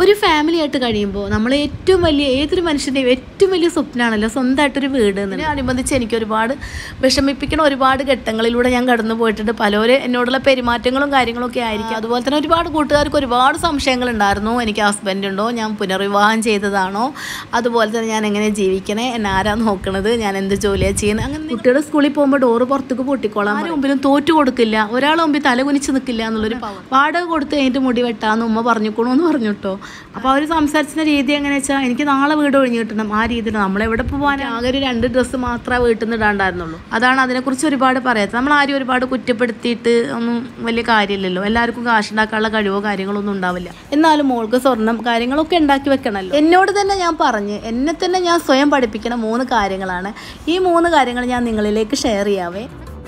ഒരു ഫാമിലി ആയിട്ട് കഴിയുമ്പോൾ നമ്മൾ ഏറ്റവും വലിയ ഏതൊരു മനുഷ്യൻ്റെയും ഏറ്റവും വലിയ സ്വപ്നമാണല്ലോ സ്വന്തമായിട്ടൊരു വീട് അനുബന്ധിച്ച് എനിക്ക് ഒരുപാട് വിഷമിപ്പിക്കുന്ന ഒരുപാട് ഘട്ടങ്ങളിലൂടെ ഞാൻ കടന്നു പോയിട്ടുണ്ട് പലരും എന്നോടുള്ള പെരുമാറ്റങ്ങളും കാര്യങ്ങളും ഒക്കെ ആയിരിക്കും അതുപോലെ തന്നെ ഒരുപാട് കൂട്ടുകാർക്ക് ഒരുപാട് സംശയങ്ങൾ ഉണ്ടായിരുന്നു എനിക്ക് ഹസ്ബൻഡ് ഉണ്ടോ ഞാൻ പുനർവിവാഹം ചെയ്തതാണോ അതുപോലെ തന്നെ ഞാൻ എങ്ങനെ ജീവിക്കണേ എന്നെ ആരാ നോക്കണത് ഞാൻ എന്ത് ജോലിയാണ് ചെയ്യുന്നത് അങ്ങനെ കുട്ടിയുടെ സ്കൂളിൽ പോകുമ്പോൾ ഡോറ് പുറത്തേക്ക് പൊട്ടിക്കോളാം ആരും മുമ്പിലും തോറ്റു കൊടുക്കില്ല ഒരാൾ മുമ്പിൽ തല കുനിച്ച് നിൽക്കില്ല എന്നുള്ളൊരു വാടക കൊടുത്ത് കഴിഞ്ഞിട്ട് മുടി വെട്ടാന്ന് ഉമ്മ പറഞ്ഞുക്കണു എന്ന് പറഞ്ഞു കേട്ടോ അപ്പോൾ അവർ സംസാരിച്ചിരുന്ന രീതി എങ്ങനെയാ വെച്ചാൽ എനിക്ക് നാളെ വീട് ഒഴിഞ്ഞു കിട്ടണം ആ രീതിയിൽ നമ്മളെവിടെ പോകാൻ ആകെ ഒരു രണ്ട് ഡ്രസ്സ് മാത്രമേ വീട്ടിൽ നിന്ന് ഇടാണ്ടായിരുന്നുള്ളൂ അതാണ് അതിനെക്കുറിച്ച് ഒരുപാട് പറയാത്തത് നമ്മൾ ആരും ഒരുപാട് കുറ്റപ്പെടുത്തിയിട്ട് ഒന്നും വലിയ കാര്യമില്ലല്ലോ എല്ലാവർക്കും കാശുണ്ടാക്കാനുള്ള കഴിവോ കാര്യങ്ങളോ ഒന്നും ഉണ്ടാവില്ല എന്നാലും മോൾക്ക് സ്വർണം കാര്യങ്ങളൊക്കെ ഉണ്ടാക്കി വെക്കണമല്ലോ എന്നോട് തന്നെ ഞാൻ പറഞ്ഞ് എന്നെ തന്നെ ഞാൻ സ്വയം പഠിപ്പിക്കുന്ന മൂന്ന് കാര്യങ്ങളാണ് ഈ മൂന്ന് കാര്യങ്ങൾ ഞാൻ നിങ്ങളിലേക്ക് ഷെയർ ചെയ്യാവേ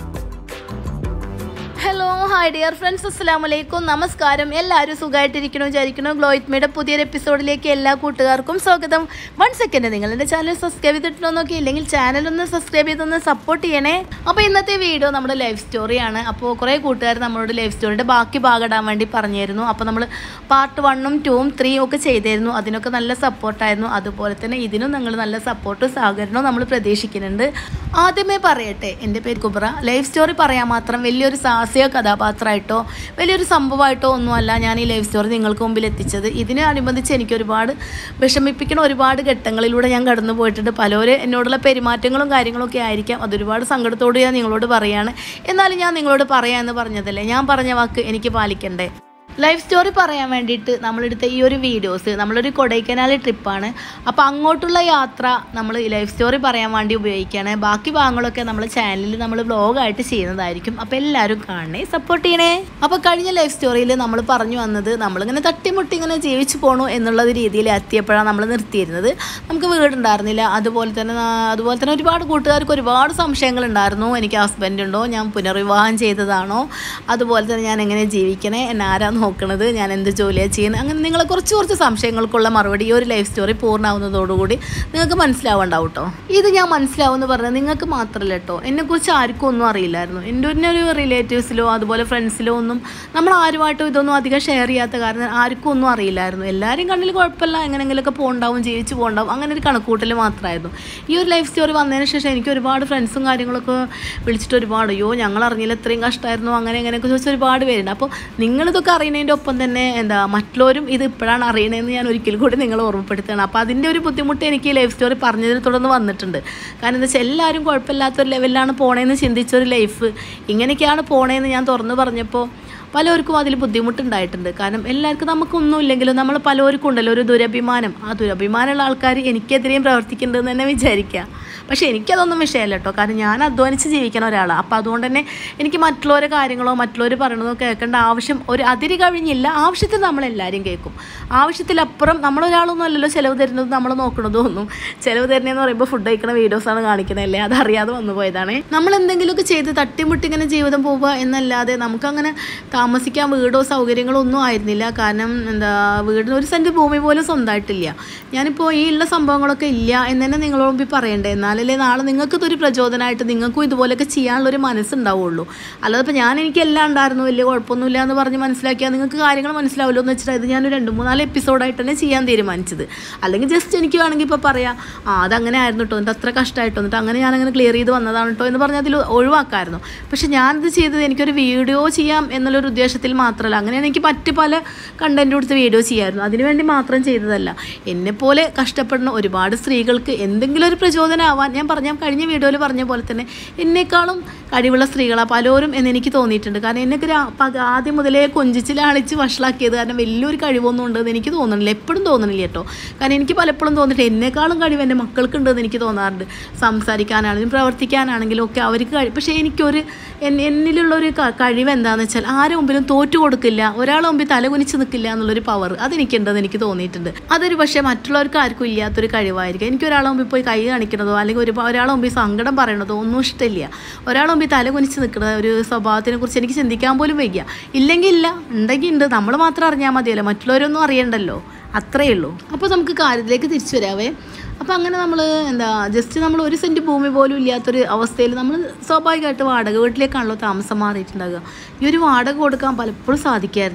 ഹലോ ഹായ് ഡിയർ ഫ്രണ്ട്സ് അസ്സാം വലൈക്കും നമസ്കാരം എല്ലാവരും സുഖമായിട്ടിരിക്കണോ വിചാരിക്കണോ ഗ്ലോയിറ്റ് പുതിയൊരു എപ്പിസോഡിലേക്ക് എല്ലാ കൂട്ടുകാർക്കും സ്വാഗതം വൺ സെക്കൻഡ് നിങ്ങൾ എൻ്റെ ചാനൽ സബ്സ്ക്രൈബ് ചെയ്തിട്ടുണ്ടോ നോക്കി ഇല്ലെങ്കിൽ ചാനൽ ഒന്ന് സബ്സ്ക്രൈബ് ചെയ്തൊന്ന് സപ്പോർട്ട് ചെയ്യണേ അപ്പോൾ ഇന്നത്തെ വീഡിയോ നമ്മുടെ ലൈഫ് സ്റ്റോറിയാണ് അപ്പോൾ കുറേ കൂട്ടുകാർ നമ്മളോട് ലൈഫ് സ്റ്റോറിയുടെ ബാക്കി ഭാഗം ഇടാൻ വേണ്ടി പറഞ്ഞിരുന്നു അപ്പോൾ നമ്മൾ പാർട്ട് വണ്ണും ടൂവും ത്രീയും ഒക്കെ ചെയ്തിരുന്നു അതിനൊക്കെ നല്ല സപ്പോർട്ടായിരുന്നു അതുപോലെ തന്നെ ഇതിനും നിങ്ങൾ നല്ല സപ്പോർട്ടും സഹകരണവും നമ്മൾ പ്രതീക്ഷിക്കുന്നുണ്ട് ആദ്യമേ പറയട്ടെ എൻ്റെ പേര് കുബ്ര ലൈഫ് സ്റ്റോറി പറയാൻ മാത്രം വലിയൊരു സാഹസിക കഥാപാത്രമായിട്ടോ വലിയൊരു സംഭവമായിട്ടോ ഒന്നുമല്ല ഞാൻ ഈ ലൈഫ് സ്റ്റോറി നിങ്ങൾക്ക് മുമ്പിൽ എത്തിച്ചത് ഇതിനനുബന്ധിച്ച് എനിക്ക് ഒരുപാട് വിഷമിപ്പിക്കുന്ന ഒരുപാട് ഘട്ടങ്ങളിലൂടെ ഞാൻ കടന്നു പോയിട്ടുണ്ട് പലരും എന്നോടുള്ള പെരുമാറ്റങ്ങളും കാര്യങ്ങളും ഒക്കെ ആയിരിക്കാം അതൊരുപാട് സങ്കടത്തോട് ഞാൻ നിങ്ങളോട് പറയാണ് എന്നാലും ഞാൻ നിങ്ങളോട് പറയാമെന്ന് പറഞ്ഞതല്ലേ ഞാൻ പറഞ്ഞ വാക്ക് എനിക്ക് പാലിക്കണ്ടേ ലൈഫ് സ്റ്റോറി പറയാൻ വേണ്ടിയിട്ട് നമ്മളെടുത്ത ഈ ഒരു വീഡിയോസ് നമ്മളൊരു കൊടൈക്കനാൽ ട്രിപ്പാണ് അപ്പോൾ അങ്ങോട്ടുള്ള യാത്ര നമ്മൾ ഈ ലൈഫ് സ്റ്റോറി പറയാൻ വേണ്ടി ഉപയോഗിക്കുകയാണ് ബാക്കി ഭാഗങ്ങളൊക്കെ നമ്മൾ ചാനലിൽ നമ്മൾ വ്ലോഗായിട്ട് ചെയ്യുന്നതായിരിക്കും അപ്പോൾ എല്ലാവരും കാണണേ സപ്പോർട്ട് ചെയ്യണേ അപ്പോൾ കഴിഞ്ഞ ലൈഫ് സ്റ്റോറിയിൽ നമ്മൾ പറഞ്ഞു വന്നത് നമ്മളിങ്ങനെ തട്ടിമുട്ടി ഇങ്ങനെ ജീവിച്ചു പോകണു എന്നുള്ള ഒരു രീതിയിൽ എത്തിയപ്പോഴാണ് നമ്മൾ നിർത്തിയിരുന്നത് നമുക്ക് വീടുണ്ടായിരുന്നില്ല അതുപോലെ തന്നെ ആ, അതുപോലെ തന്നെ ഒരുപാട് കൂട്ടുകാർക്ക് ഒരുപാട് സംശയങ്ങളുണ്ടായിരുന്നു എനിക്ക് ഹസ്ബൻഡ് ഉണ്ടോ ഞാൻ പുനർവിവാഹം ചെയ്തതാണോ അതുപോലെ തന്നെ ഞാൻ എങ്ങനെ ജീവിക്കണേ എന്നെ ആരാ നോക്കണത് ഞാൻ എന്ത് ജോലിയാണ് ചെയ്യുന്നത് അങ്ങനെ നിങ്ങളെ കുറച്ച് കുറച്ച് സംശയങ്ങൾക്കുള്ള മറുപടി ഈ ഒരു ലൈഫ് സ്റ്റോറി പൂർണ്ണമാവുന്നതോടുകൂടി നിങ്ങൾക്ക് മനസ്സിലാവുണ്ടാവും കേട്ടോ ഇത് ഞാൻ മനസ്സിലാവുമെന്ന് പറഞ്ഞാൽ നിങ്ങൾക്ക് മാത്രമല്ല കേട്ടോ എന്നെക്കുറിച്ച് ആർക്കും ഒന്നും അറിയില്ലായിരുന്നു എൻ്റെ തന്നെ ഒരു റിലേറ്റീവ്സിലോ അതുപോലെ ഫ്രണ്ട്സിലോ ഒന്നും നമ്മൾ ആരുമായിട്ടും ഇതൊന്നും അധികം ഷെയർ ചെയ്യാത്ത കാരണം ആർക്കും ഒന്നും അറിയില്ലായിരുന്നു എല്ലാവരും കണ്ണിൽ കുഴപ്പമില്ല എങ്ങനെയെങ്കിലുമൊക്കെ പോകണ്ടാവും ജീവിച്ച് പോകണ്ടാവും അങ്ങനെ ഒരു കണക്കൂട്ടൽ മാത്രമായിരുന്നു ഈ ഒരു ലൈഫ് സ്റ്റോറി വന്നതിന് ശേഷം എനിക്ക് ഒരുപാട് ഫ്രണ്ട്സും കാര്യങ്ങളൊക്കെ വിളിച്ചിട്ട് ഒരുപാട് അയ്യോ ഞങ്ങൾ അറിഞ്ഞില്ല ഇത്രയും കഷ്ടമായിരുന്നു അങ്ങനെ ഇങ്ങനെയൊക്കെ ചോദിച്ച ഒരുപാട് പേരുണ്ട് അപ്പോൾ നിങ്ങളിതൊക്കെ അറിയുന്നതിൻ്റെ ഒപ്പം തന്നെ എന്താ മറ്റുള്ളവരും ഇത് ഇപ്പോഴാണ് അറിയണതെന്ന് ഞാൻ ഒരിക്കൽ കൂടി നിങ്ങൾ ഓർമ്മപ്പെടുത്തുകയാണ് അപ്പോൾ അതിൻ്റെ ഒരു ബുദ്ധിമുട്ട് എനിക്ക് ഈ ലൈഫ് സ്റ്റോറി പറഞ്ഞതിൽ തുടർന്ന് വന്നിട്ടുണ്ട് കാരണം എന്താ വെച്ചാൽ എല്ലാവരും കുഴപ്പമില്ലാത്തൊരു ലെവലിലാണ് പോണേന്ന് ചിന്തിച്ചൊരു ലൈഫ് ഇങ്ങനെയൊക്കെയാണ് പോണേന്ന് ഞാൻ തുറന്നു പറഞ്ഞപ്പോൾ പലർക്കും അതിൽ ബുദ്ധിമുട്ടുണ്ടായിട്ടുണ്ട് കാരണം എല്ലാവർക്കും നമുക്കൊന്നും ഇല്ലെങ്കിലും നമ്മൾ പലർക്കും ഉണ്ടല്ലോ ഒരു ദുരഭിമാനം ആ ദുരഭിമാനമുള്ള ആൾക്കാർ എനിക്കെതിരെയും പ്രവർത്തിക്കുന്നുണ്ടെന്ന് തന്നെ വിചാരിക്കുക പക്ഷേ എനിക്കതൊന്നും വിഷയമല്ല കേട്ടോ കാരണം ഞാൻ അധ്വാനിച്ച് ജീവിക്കുന്ന ഒരാളാണ് അപ്പോൾ അതുകൊണ്ട് തന്നെ എനിക്ക് മറ്റുള്ളവരെ കാര്യങ്ങളോ മറ്റുള്ളവർ പറയണതോ കേൾക്കേണ്ട ആവശ്യം ഒരു അതിര് കഴിഞ്ഞില്ല ആവശ്യത്തിൽ നമ്മളെല്ലാവരും കേൾക്കും ആവശ്യത്തിലപ്പുറം നമ്മളൊരാളൊന്നും അല്ലല്ലോ ചിലവ് തരുന്നത് നമ്മൾ നോക്കണതും ഒന്നും ചിലവ് തരുന്നതെന്ന് പറയുമ്പോൾ ഫുഡ് കഴിക്കുന്ന വീഡിയോസാണ് കാണിക്കുന്നതല്ലേ അതറിയാതെ വന്നു പോയതാണ് നമ്മൾ എന്തെങ്കിലുമൊക്കെ ചെയ്ത് തട്ടിമുട്ടി ഇങ്ങനെ ജീവിതം പോവുക എന്നല്ലാതെ നമുക്കങ്ങനെ താമസിക്കാൻ വീടോ സൗകര്യങ്ങളോ ഒന്നും ആയിരുന്നില്ല കാരണം എന്താ വീടിന് ഒരു സെൻറ്റ് ഭൂമി പോലും സ്വന്തമായിട്ടില്ല ഞാനിപ്പോൾ ഈ ഉള്ള സംഭവങ്ങളൊക്കെ ഇല്ല എന്ന് തന്നെ നിങ്ങളോട് മുമ്പിൽ പറയണ്ടേ എന്നാലല്ലേ നാളെ നിങ്ങൾക്ക് ഇതൊരു പ്രചോദനമായിട്ട് നിങ്ങൾക്കും ഇതുപോലെയൊക്കെ ചെയ്യാനുള്ളൊരു മനസ്സുണ്ടാവുള്ളൂ അല്ലാതെ ഇപ്പോൾ ഞാൻ എനിക്ക് എല്ലാം ഉണ്ടായിരുന്നു വലിയ കുഴപ്പമൊന്നുമില്ല എന്ന് പറഞ്ഞ് മനസ്സിലാക്കിയാൽ നിങ്ങൾക്ക് കാര്യങ്ങൾ മനസ്സിലാവില്ലോ എന്ന് വെച്ചിട്ട് ഇത് ഞാൻ ഒരു രണ്ട് മൂന്നാല് എപ്പിസോഡായിട്ട് തന്നെ ചെയ്യാൻ തീരുമാനിച്ചത് അല്ലെങ്കിൽ ജസ്റ്റ് എനിക്ക് വേണമെങ്കിൽ ഇപ്പോൾ പറയാം ആ അതങ്ങനെ ആയിരുന്നു കേട്ടോ എന്നിട്ട് അത്ര കഷ്ടമായിട്ടോ എന്നിട്ട് അങ്ങനെ ഞാനങ്ങനെ ക്ലിയർ ചെയ്ത് വന്നതാണ് കേട്ടോ എന്ന് പറഞ്ഞാൽ അതിൽ ഒഴിവാക്കായിരുന്നു പക്ഷെ ഞാനിത് ചെയ്തത് എനിക്കൊരു വീഡിയോ ചെയ്യാം എന്നുള്ളൊരു ഉദ്ദേശത്തിൽ മാത്രമല്ല അങ്ങനെയാണ് എനിക്ക് മറ്റ് പല കണ്ടൻറ്റ് കൊടുത്ത് വീഡിയോ ചെയ്യാമായിരുന്നു അതിനുവേണ്ടി മാത്രം ചെയ്തതല്ല എന്നെപ്പോലെ കഷ്ടപ്പെടുന്ന ഒരുപാട് സ്ത്രീകൾക്ക് എന്തെങ്കിലും ഒരു പ്രചോദനമാവാൻ ഞാൻ പറഞ്ഞ കഴിഞ്ഞ വീഡിയോയിൽ പറഞ്ഞ പോലെ തന്നെ എന്നെക്കാളും കഴിവുള്ള സ്ത്രീകളാണ് പലരും എന്ന് എനിക്ക് തോന്നിയിട്ടുണ്ട് കാരണം എന്നെ ഗ്രാ- പക- ആദ്യം മുതലേ കൊഞ്ചിച്ച് ലാളിച്ച് വഷളാക്കിയത് കാരണം വലിയൊരു കഴിവൊന്നും ഉണ്ടെന്ന് എനിക്ക് തോന്നുന്നില്ല എപ്പോഴും തോന്നുന്നില്ല കേട്ടോ കാരണം എനിക്ക് പലപ്പോഴും തോന്നിയിട്ട് എന്നെക്കാളും കഴിവ് എൻ്റെ മക്കൾക്കുണ്ടെന്ന് എനിക്ക് തോന്നാറുണ്ട് സംസാരിക്കാനാണെങ്കിലും പ്രവർത്തിക്കാനാണെങ്കിലും ഒക്കെ അവർക്ക് കഴിവ് പക്ഷേ എനിക്കൊരു എൻ- എന്നിലുള്ളൊരു ക- കഴിവ് എന്താണെന്ന് വെച്ചാൽ ആരുടെ മുമ്പിലും തോറ്റു കൊടുക്കില്ല ഒരാളെ മുമ്പിൽ തലകുനിച്ച് നിൽക്കില്ല എന്നുള്ളൊരു പവർ അതെനിക്കുണ്ടെന്ന് എനിക്ക് തോന്നിയിട്ടുണ്ട് അതൊരു പക്ഷേ മറ്റുള്ളവർക്ക് ആർക്കും ഇല്ലാത്തൊരു കഴിവായിരിക്കും എനിക്ക് ഒരാളെ മുമ്പിൽ പോയി കൈ കാണിക്കുന്നതോ അല്ലെങ്കിൽ ഒരു ഒരാളെ മുമ്പിൽ സങ്കടം പറയണതോ ഒന്നും ഇഷ്ടമില്ല ഒരാളെ മുമ്പിൽ തല കുനിച്ച് നിൽക്കുന്ന ഒരു സ്വഭാവത്തിനെ കുറിച്ച് എനിക്ക് ചിന്തിക്കാൻ പോലും വയ്യ ഇല്ലെങ്കിൽ ഇല്ല ഉണ്ടെങ്കിൽ ഉണ്ട് നമ്മൾ മാത്രം അറിഞ്ഞാൽ മതിയല്ലോ മറ്റുള്ളവരൊന്നും അറിയണ്ടല്ലോ അത്രയേ ഉള്ളൂ അപ്പോൾ നമുക്ക് കാര്യത്തിലേക്ക് തിരിച്ചു വരാവേ അപ്പോൾ അങ്ങനെ നമ്മൾ എന്താ ജസ്റ്റ് നമ്മൾ ഒരു സെൻറ്റ് ഭൂമി പോലും ഇല്ലാത്തൊരു അവസ്ഥയിൽ നമ്മൾ സ്വാഭാവികമായിട്ട് വാടക വീട്ടിലേക്കാണല്ലോ താമസം മാറിയിട്ടുണ്ടാകുക ഈ ഒരു വാടക കൊടുക്കാൻ പലപ്പോഴും സാധിക്കായിരുന്നില്ല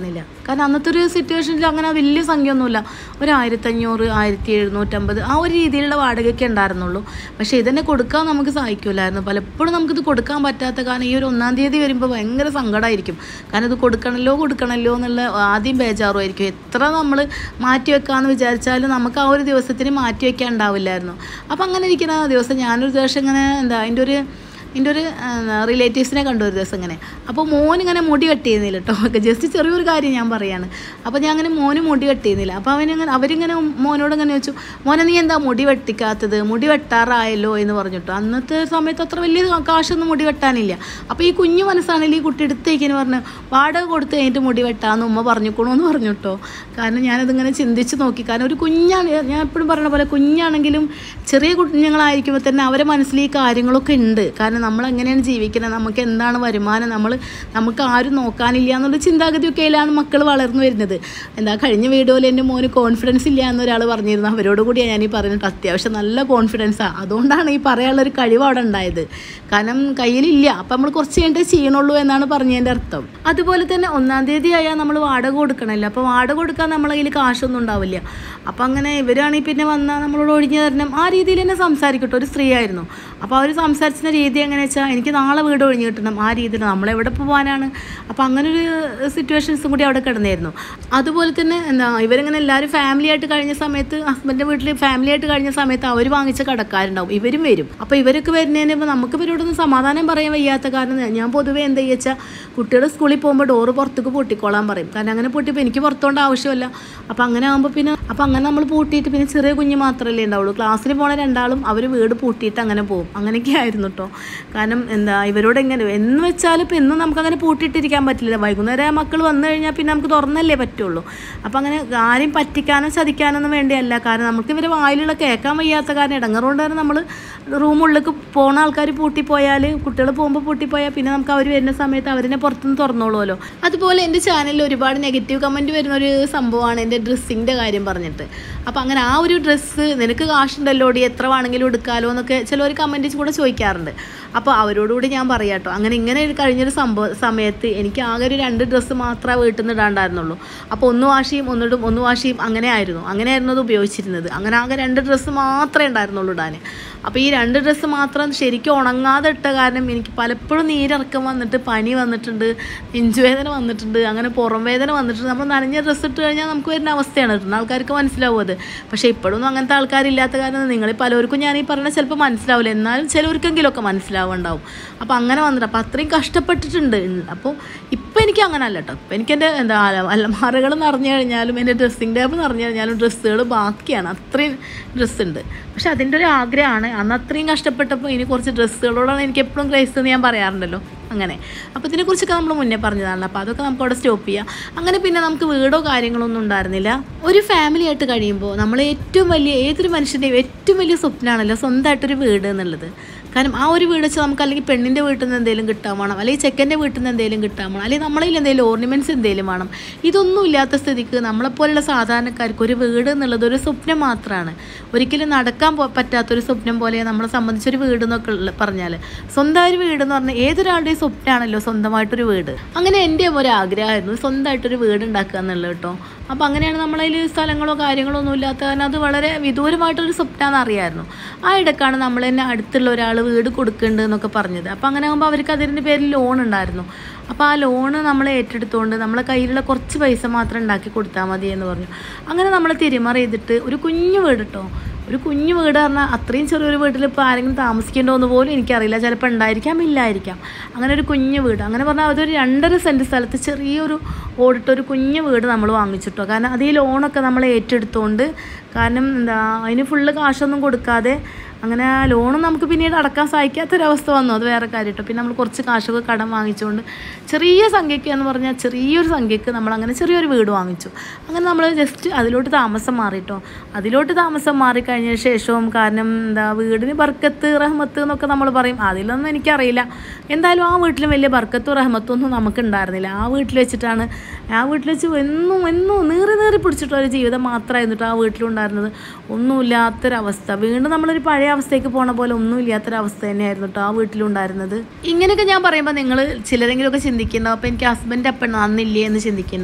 കാരണം അന്നത്തെ ഒരു സിറ്റുവേഷനിൽ അങ്ങനെ വലിയ സംഖ്യയൊന്നുമില്ല ഒരു ആയിരത്തഞ്ഞൂറ് ആയിരത്തി എഴുന്നൂറ്റമ്പത് ആ ഒരു രീതിയിലുള്ള വാടകയൊക്കെ ഉണ്ടായിരുന്നുള്ളൂ പക്ഷേ ഇതന്നെ കൊടുക്കാൻ നമുക്ക് സാധിക്കില്ലായിരുന്നു പലപ്പോഴും നമുക്കിത് കൊടുക്കാൻ പറ്റാത്ത കാരണം ഈ ഒരു ഒന്നാം തീയതി വരുമ്പോൾ ഭയങ്കര സങ്കടമായിരിക്കും കാരണം ഇത് കൊടുക്കണമല്ലോ കൊടുക്കണമല്ലോ എന്നുള്ള ആദ്യം ബേജാറുമായിരിക്കും എത്ര നമ്മൾ മാറ്റി വെക്കാമെന്ന് വിചാരിച്ചാലും നമുക്ക് ആ ഒരു ദിവസത്തിന് മാറ്റി വെക്കാൻ ഉണ്ടാവില്ലായിരുന്നു അപ്പം അങ്ങനെ ഇരിക്കുന്ന ദിവസം ഞാനൊരു ദിവസം ഇങ്ങനെ എന്താ അതിൻ്റെ ഒരു എൻ്റെ ഒരു റിലേറ്റീവ്സിനെ കണ്ടു ഒരു ദിവസം ഇങ്ങനെ അപ്പോൾ മോൻ ഇങ്ങനെ മുടി കട്ട് ചെയ്യുന്നില്ല കേട്ടോ ജസ്റ്റ് ചെറിയൊരു കാര്യം ഞാൻ പറയാണ് അപ്പോൾ ഞാൻ അങ്ങനെ മോന് മുടി കട്ട് ചെയ്യുന്നില്ല അപ്പോൾ അവനിങ്ങനെ അവരിങ്ങനെ മോനോട് ഇങ്ങനെ ചോദിച്ചു മോനെ നീ എന്താ മുടി വെട്ടിക്കാത്തത് മുടി വെട്ടാറായല്ലോ എന്ന് പറഞ്ഞിട്ടോ അന്നത്തെ സമയത്ത് അത്ര വലിയ കാശൊന്നും മുടി വെട്ടാനില്ല അപ്പോൾ ഈ കുഞ്ഞു മനസ്സാണെങ്കിൽ ഈ കുട്ടി എടുത്തേക്കിന് പറഞ്ഞു വാടക കൊടുത്ത് കഴിഞ്ഞിട്ട് മുടി വെട്ടാമെന്ന് ഉമ്മ പറഞ്ഞുക്കണു എന്ന് പറഞ്ഞു കേട്ടോ കാരണം ഞാനതിങ്ങനെ ചിന്തിച്ച് നോക്കി കാരണം ഒരു കുഞ്ഞാണ് ഞാൻ എപ്പോഴും പറഞ്ഞ പോലെ കുഞ്ഞാണെങ്കിലും ചെറിയ കുഞ്ഞുങ്ങളായിരിക്കുമ്പോൾ തന്നെ അവരെ മനസ്സിൽ ഈ കാര്യങ്ങളൊക്കെ ഉണ്ട് കാരണം നമ്മൾ എങ്ങനെയാണ് ജീവിക്കുന്നത് നമുക്ക് എന്താണ് വരുമാനം നമ്മൾ നമുക്ക് ആരും നോക്കാനില്ല എന്നുള്ള ചിന്താഗതിയൊക്കെയിലാണ് മക്കൾ വളർന്നു വരുന്നത് എന്താ കഴിഞ്ഞ വീഡിയോയിൽ എൻ്റെ മോന് കോൺഫിഡൻസ് ഇല്ല എന്നൊരാൾ പറഞ്ഞിരുന്നു അവരോട് കൂടിയാണ് ഞാൻ ഈ പറഞ്ഞിട്ട് അത്യാവശ്യം നല്ല കോൺഫിഡൻസാണ് അതുകൊണ്ടാണ് ഈ പറയാനുള്ളൊരു കഴിവ് അവിടെ ഉണ്ടായത് കാരണം കയ്യിലില്ല അപ്പം നമ്മൾ കുറച്ച് കഴിഞ്ഞിട്ട് ചെയ്യണുള്ളൂ എന്നാണ് പറഞ്ഞതിൻ്റെ അർത്ഥം അതുപോലെ തന്നെ ഒന്നാം തീയതി ആയാൽ നമ്മൾ വാടക കൊടുക്കണമല്ലോ അപ്പോൾ വാടക കൊടുക്കാൻ നമ്മളെ കയ്യിൽ കാശൊന്നും ഉണ്ടാവില്ല അപ്പം അങ്ങനെ ഇവരാണെങ്കിൽ പിന്നെ വന്നാൽ നമ്മളോട് ഒഴിഞ്ഞു തരണം ആ രീതിയിൽ തന്നെ സംസാരിക്കട്ടെ ഒരു സ്ത്രീ ആയിരുന്നു അപ്പോൾ അവർ സംസാരിച്ചിരുന്ന രീതി എങ്ങനെയാ വെച്ചാൽ എനിക്ക് നാളെ വീട് ഒഴിഞ്ഞു കിട്ടണം ആ രീതിയിൽ നമ്മളെവിടെ പോകാനാണ് അപ്പോൾ അങ്ങനെ ഒരു സിറ്റുവേഷൻസും കൂടി അവിടെ കിടന്നായിരുന്നു അതുപോലെ തന്നെ എന്താ ഇവരിങ്ങനെ എല്ലാവരും ഫാമിലി ആയിട്ട് കഴിഞ്ഞ സമയത്ത് ഹസ്ബൻഡിൻ്റെ വീട്ടിൽ ഫാമിലി ആയിട്ട് കഴിഞ്ഞ സമയത്ത് അവർ വാങ്ങിച്ച കടക്കാരുണ്ടാവും ഇവരും വരും അപ്പോൾ ഇവരൊക്കെ വരുന്നതിന് ഇപ്പോൾ നമുക്ക് ഇവരോടൊന്നും സമാധാനം പറയാൻ വയ്യാത്ത കാരണം ഞാൻ പൊതുവേ എന്താ വെച്ചാൽ കുട്ടികൾ സ്കൂളിൽ പോകുമ്പോൾ ഡോറ് പുറത്തേക്ക് പൂട്ടിക്കോളാൻ പറയും കാരണം അങ്ങനെ പൂട്ടിയപ്പോൾ എനിക്ക് പുറത്തോണ്ട് ആവശ്യമില്ല അപ്പോൾ അങ്ങനെ ആകുമ്പോൾ പിന്നെ അപ്പോൾ അങ്ങനെ നമ്മൾ പൂട്ടിയിട്ട് പിന്നെ ചെറിയ കുഞ്ഞ് മാത്രമല്ലേ ഉണ്ടാവുള്ളൂ ക്ലാസ്സിൽ പോണ രണ്ടാളും അവർ വീട് പൂട്ടിയിട്ട് അങ്ങനെ പോകും അങ്ങനെയൊക്കെ ആയിരുന്നു കേട്ടോ കാരണം എന്താ ഇവരോട് എങ്ങനെ എന്ന് വെച്ചാൽ ഇപ്പം എന്നും നമുക്ക് അങ്ങനെ പൂട്ടിയിട്ടിരിക്കാൻ പറ്റില്ല വൈകുന്നേരം മക്കൾ വന്നു കഴിഞ്ഞാൽ പിന്നെ നമുക്ക് തുറന്നല്ലേ പറ്റുള്ളൂ അപ്പം അങ്ങനെ ആരെയും പറ്റിക്കാനോ ചതിക്കാനൊന്നും വേണ്ടിയല്ല കാരണം നമുക്ക് ഇവരെ വായിലുള്ള കേൾക്കാൻ വയ്യാത്ത കാരണം ഇടങ്ങറുകൊണ്ടാണ് നമ്മൾ റൂമുള്ളിലേക്ക് പോണ ആൾക്കാർ പൂട്ടിപ്പോയാൽ കുട്ടികൾ പോകുമ്പോൾ പൂട്ടിപ്പോയാൽ പിന്നെ നമുക്ക് അവർ വരുന്ന സമയത്ത് അവരിനെ പുറത്തുനിന്ന് തുറന്നോളുമല്ലോ അതുപോലെ എൻ്റെ ചാനലിൽ ഒരുപാട് നെഗറ്റീവ് കമൻറ്റ് വരുന്ന ഒരു സംഭവമാണ് എൻ്റെ ഡ്രസ്സിൻ്റെ കാര്യം പറഞ്ഞിട്ട് അപ്പോൾ അങ്ങനെ ആ ഒരു ഡ്രസ്സ് നിനക്ക് കാശുണ്ടല്ലോ ഡി എത്ര വേണമെങ്കിലും എടുക്കാമല്ലോ എന്നൊക്കെ ചിലർ കമൻറ്റ് കൂടെ ചോദിക്കാറുണ്ട് അപ്പോൾ അവരോടുകൂടി ഞാൻ പറയാം കേട്ടോ അങ്ങനെ ഇങ്ങനെ ഒരു കഴിഞ്ഞൊരു സംഭവ സമയത്ത് എനിക്ക് ആകെ ഒരു രണ്ട് ഡ്രസ്സ് മാത്രമേ വീട്ടിൽ നിന്ന് ഇടാണ്ടായിരുന്നുള്ളൂ അപ്പോൾ ഒന്ന് വാഷിയും ഒന്നിടും ഒന്ന് വാഷിയും അങ്ങനെ ആയിരുന്നു അങ്ങനെയായിരുന്നു അത് ഉപയോഗിച്ചിരുന്നത് അങ്ങനെ ആകെ രണ്ട് ഡ്രസ്സ് മാത്രമേ ഉണ്ടായിരുന്നുള്ളൂ ഇടാൻ അപ്പോൾ ഈ രണ്ട് ഡ്രസ്സ് മാത്രം ശരിക്കും ഉണങ്ങാതെ ഇട്ട കാരണം എനിക്ക് പലപ്പോഴും നീരിറക്കം വന്നിട്ട് പനി വന്നിട്ടുണ്ട് നെഞ്ചുവേദന വന്നിട്ടുണ്ട് അങ്ങനെ പുറം വേദന വന്നിട്ടുണ്ട് നമ്മൾ നനഞ്ഞ ഡ്രസ്സ് ഇട്ട് കഴിഞ്ഞാൽ നമുക്ക് വരുന്ന അവസ്ഥയാണ് ഇടുന്ന ആൾക്കാർക്ക് മനസ്സിലാവും അത് പക്ഷേ ഇപ്പോഴൊന്നും അങ്ങനത്തെ ആൾക്കാരില്ലാത്ത കാരണം നിങ്ങൾ പലർക്കും ഞാൻ ഈ പറഞ്ഞ ചിലപ്പോൾ മനസ്സിലാവില്ല എന്നാലും ചിലവർക്കെങ്കിലുമൊക്കെ മനസ്സിലാവുണ്ടാവും അപ്പോൾ അങ്ങനെ വന്നിട്ട് അപ്പോൾ അത്രയും കഷ്ടപ്പെട്ടിട്ടുണ്ട് അപ്പോൾ ഇപ്പം എനിക്ക് അങ്ങനെ അല്ല കേട്ടോ ഇപ്പം എനിക്ക് എൻ്റെ എന്താ അലമാറകൾ നിറഞ്ഞു കഴിഞ്ഞാലും എൻ്റെ ഡ്രസ്സിങ് ടേബിൾ നിറഞ്ഞു കഴിഞ്ഞാലും ഡ്രസ്സുകൾ ബാക്കിയാണ് അത്രയും ഡ്രസ്സ് ഉണ്ട് പക്ഷെ അതിൻ്റെ ഒരു ആഗ്രഹമാണ് അന്ന് അത്രയും കഷ്ടപ്പെട്ടപ്പോൾ ഇനി കുറച്ച് ഡ്രസ്സുകളോടാണ് എനിക്ക് എപ്പോഴും ക്രൈസ് എന്ന് ഞാൻ പറയാറുണ്ടല്ലോ അങ്ങനെ അപ്പോൾ ഇതിനെക്കുറിച്ചൊക്കെ നമ്മൾ മുന്നേ പറഞ്ഞതാണല്ലോ അപ്പോൾ അതൊക്കെ നമുക്ക് അവിടെ സ്റ്റോപ്പ് ചെയ്യാം അങ്ങനെ പിന്നെ നമുക്ക് വീടോ കാര്യങ്ങളോ ഒന്നും ഉണ്ടായിരുന്നില്ല ഒരു ഫാമിലി ആയിട്ട് കഴിയുമ്പോൾ നമ്മൾ ഏറ്റവും വലിയ ഏതൊരു മനുഷ്യൻ്റെയും ഏറ്റവും വലിയ സ്വപ്നമാണല്ലോ സ്വന്തമായിട്ടൊരു വീട് എന്നുള്ളത് കാരണം ആ ഒരു വീട് വെച്ച് നമുക്ക് അല്ലെങ്കിൽ പെണ്ണിൻ്റെ വീട്ടിൽ നിന്ന് എന്തെങ്കിലും കിട്ടാൻ വേണം അല്ലെങ്കിൽ ചെക്കൻ്റെ വീട്ടിൽ നിന്ന് എന്തെങ്കിലും കിട്ടാൻ വേണം അല്ലെങ്കിൽ നമ്മളതിൽ എന്തെങ്കിലും ഓർണമെൻറ്റ്സ് എന്തെങ്കിലും വേണം ഇതൊന്നും ഇല്ലാത്ത സ്ഥിതിക്ക് നമ്മളെപ്പോലുള്ള സാധാരണക്കാർക്ക് ഒരു വീട് എന്നുള്ളത് ഒരു സ്വപ്നം മാത്രമാണ് ഒരിക്കലും നടക്കാൻ പോ- പറ്റാത്തൊരു സ്വപ്നം പോലെ നമ്മളെ സംബന്ധിച്ചൊരു വീട് എന്നൊക്കെ ഉള്ള- പറഞ്ഞാൽ സ്വന്തം ഒരു വീട് എന്ന് പറഞ്ഞാൽ ഏതൊരാളുടെയും സ്വപ്നമാണല്ലോ സ്വന്തമായിട്ടൊരു വീട് അങ്ങനെ എൻ്റെ ഒരു ആഗ്രഹമായിരുന്നു സ്വന്തമായിട്ടൊരു വീട് ഉണ്ടാക്കുക എന്നുള്ളത് കേട്ടോ അപ്പോൾ അങ്ങനെയാണ് നമ്മളതിൽ സ്ഥലങ്ങളോ കാര്യങ്ങളോ ഒന്നും ഇല്ലാത്ത കാരണം അത് വളരെ വിദൂരമായിട്ടൊരു സ്വപ്നമാണെന്ന് അറിയായിരുന്നു ആ ഇടക്കാണ് നമ്മൾ തന്നെ അടുത്തുള്ള ഒരാൾ വീട് കൊടുക്കുന്നുണ്ട് എന്നൊക്കെ പറഞ്ഞത് അപ്പോൾ അങ്ങനെ ആകുമ്പോൾ അവർക്ക് അതിൻ്റെ പേരിൽ ലോൺ ഉണ്ടായിരുന്നു അപ്പോൾ ആ ലോണ് നമ്മൾ ഏറ്റെടുത്തുകൊണ്ട് നമ്മളെ കയ്യിലുള്ള കുറച്ച് പൈസ മാത്രം ഉണ്ടാക്കി കൊടുത്താൽ മതി എന്ന് പറഞ്ഞു അങ്ങനെ നമ്മൾ തിരിമറി ചെയ്തിട്ട് ഒരു കുഞ്ഞു വീട് കേട്ടോ ഒരു കുഞ്ഞു വീട് പറഞ്ഞാൽ അത്രയും ചെറിയൊരു വീട്ടിൽ ഇപ്പോൾ ആരെങ്കിലും താമസിക്കേണ്ടോ എന്ന് പോലും എനിക്കറിയില്ല ചിലപ്പോൾ ഉണ്ടായിരിക്കാം ഇല്ലായിരിക്കാം അങ്ങനെ ഒരു കുഞ്ഞു വീട് അങ്ങനെ പറഞ്ഞാൽ അതൊരു രണ്ടര സെൻറ്റ് സ്ഥലത്ത് ചെറിയൊരു ഓടിട്ട ഒരു കുഞ്ഞു വീട് നമ്മൾ വാങ്ങിച്ചിട്ടോ കാരണം അത് ഈ ലോണൊക്കെ നമ്മൾ ഏറ്റെടുത്തുകൊണ്ട് കാരണം എന്താ അതിന് ഫുള്ള് കാശൊന്നും കൊടുക്കാതെ അങ്ങനെ ആ ലോണും നമുക്ക് പിന്നീട് അടക്കാൻ സാധിക്കാത്തൊരവസ്ഥ വന്നു അത് വേറെ കാര്യം കേട്ടോ പിന്നെ നമ്മൾ കുറച്ച് കാശൊക്കെ കടം വാങ്ങിച്ചുകൊണ്ട് ചെറിയ സംഖ്യയ്ക്ക് എന്ന് പറഞ്ഞാൽ ചെറിയൊരു സംഖ്യയ്ക്ക് നമ്മൾ അങ്ങനെ ചെറിയൊരു വീട് വാങ്ങിച്ചു അങ്ങനെ നമ്മൾ ജസ്റ്റ് അതിലോട്ട് താമസം മാറിട്ടോ അതിലോട്ട് താമസം മാറിക്കഴിഞ്ഞ ശേഷവും കാരണം എന്താ വീടിന് ബർക്കത്ത് റഹ്മത്ത് എന്നൊക്കെ നമ്മൾ പറയും അതിലൊന്നും എനിക്കറിയില്ല എന്തായാലും ആ വീട്ടിലും വലിയ ബർക്കത്തും റഹ്മത്തും ഒന്നും നമുക്ക് ഉണ്ടായിരുന്നില്ല ആ വീട്ടിൽ വെച്ചിട്ടാണ് ആ വീട്ടിൽ വെച്ച് എന്നും എന്നും നീറി നീറി പിടിച്ചിട്ടുള്ള ഒരു ജീവിതം മാത്രമായിരുന്നു കേട്ടോ ആ വീട്ടിലുണ്ടായിരുന്നത് ഒന്നുമില്ലാത്തൊരവസ്ഥ വീണ്ടും നമ്മളൊരു പഴയ അവസ്ഥയ്ക്ക് പോണ പോലെ ഒന്നും ഇല്ലാത്തൊരവസ്ഥ തന്നെയായിരുന്നു കേട്ടോ ആ വീട്ടിലുണ്ടായിരുന്നത് ഇങ്ങനെയൊക്കെ ഞാൻ പറയുമ്പോൾ നിങ്ങൾ ചിലരെങ്കിലുമൊക്കെ ചിന്തിക്കുന്നുണ്ടാവും അപ്പോൾ എനിക്ക് ഹസ്ബൻഡ് അപ്പം അന്നില്ലേ എന്ന് ചിന്തിക്കുന്നുണ്ടാവും